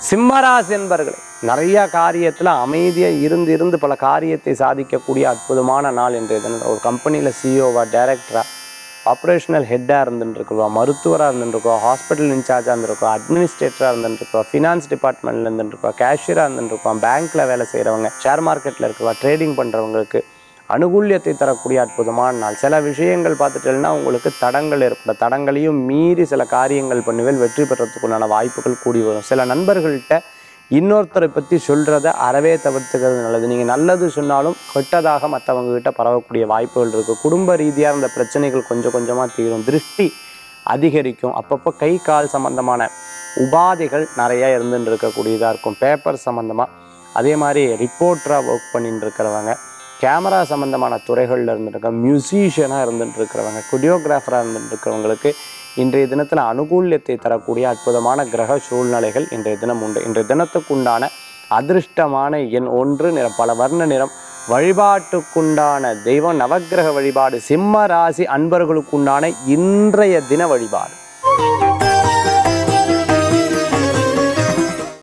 சிம்மராசி என்பர்களே நிறைய காரியத்தில் அமைதியாக இருந்து இருந்து பல காரியத்தை சாதிக்கக்கூடிய அற்புதமான நாள் இன்றைய தினம் ஒரு கம்பெனியில் சிஇஓவா டைரக்டரா ஆப்ரேஷனல் ஹெட்டாக இருந்துருக்குவா மருத்துவராக இருந்துருக்கோம் ஹாஸ்பிட்டல் இன்சார்ஜாக இருந்திருக்கோம் அட்மினிஸ்ட்ரேட்டராக இருந்துருக்கோம் ஃபினான்ஸ் டிபார்ட்மெண்ட்டில் இருந்துருக்கோம் கேஷியராக இருந்துருக்கோம் பேங்க்கில் வேலை செய்கிறவங்க ஷேர் மார்க்கெட்டில் இருக்கிறவா ட்ரேடிங் பண்ணுறவங்களுக்கு அனுகூல்யத்தை தரக்கூடிய அற்புதமான நாள் சில விஷயங்கள் பார்த்துட்டேன்னா உங்களுக்கு தடங்கள் ஏற்பட தடங்களையும் மீறி சில காரியங்கள் பண்ணுவேல் வெற்றி பெறத்துக்குண்டான வாய்ப்புகள் கூடி வரும் சில நண்பர்கள்ட்ட இன்னொருத்தரை பற்றி சொல்கிறத அறவே தவிர்த்துக்கிறது நல்லது நீங்கள் நல்லது சொன்னாலும் கெட்டதாக மற்றவங்க கிட்ட பரவக்கூடிய வாய்ப்புகள் இருக்குது குடும்ப ரீதியாக இருந்த பிரச்சனைகள் கொஞ்சம் கொஞ்சமாக தீரும் திருஷ்டி அதிகரிக்கும் அப்பப்போ கை கால் சம்பந்தமான உபாதைகள் நிறையா இருந்துட்டு இருக்கக்கூடியதாக இருக்கும் பேப்பர் சம்மந்தமாக அதே மாதிரி ரிப்போர்ட்டராக ஒர்க் பண்ணிட்டு இருக்கிறவங்க கேமரா சம்மந்தமான துறைகளில் இருந்துருக்க மியூசிஷியனாக இருந்துட்டு இருக்கிறவங்க கொரியோகிராஃபராக இருந்துட்டு இருக்கிறவங்களுக்கு இன்றைய தினத்தில் அனுகூல்யத்தை தரக்கூடிய அற்புதமான கிரக சூழ்நிலைகள் இன்றைய தினம் உண்டு இன்றைய தினத்துக்குண்டான அதிர்ஷ்டமான எண் ஒன்று நிறம் பல வர்ண நிறம் வழிபாட்டுக்குண்டான தெய்வம் நவக்கிரக வழிபாடு சிம்ம ராசி அன்பர்களுக்குண்டான இன்றைய தின வழிபாடு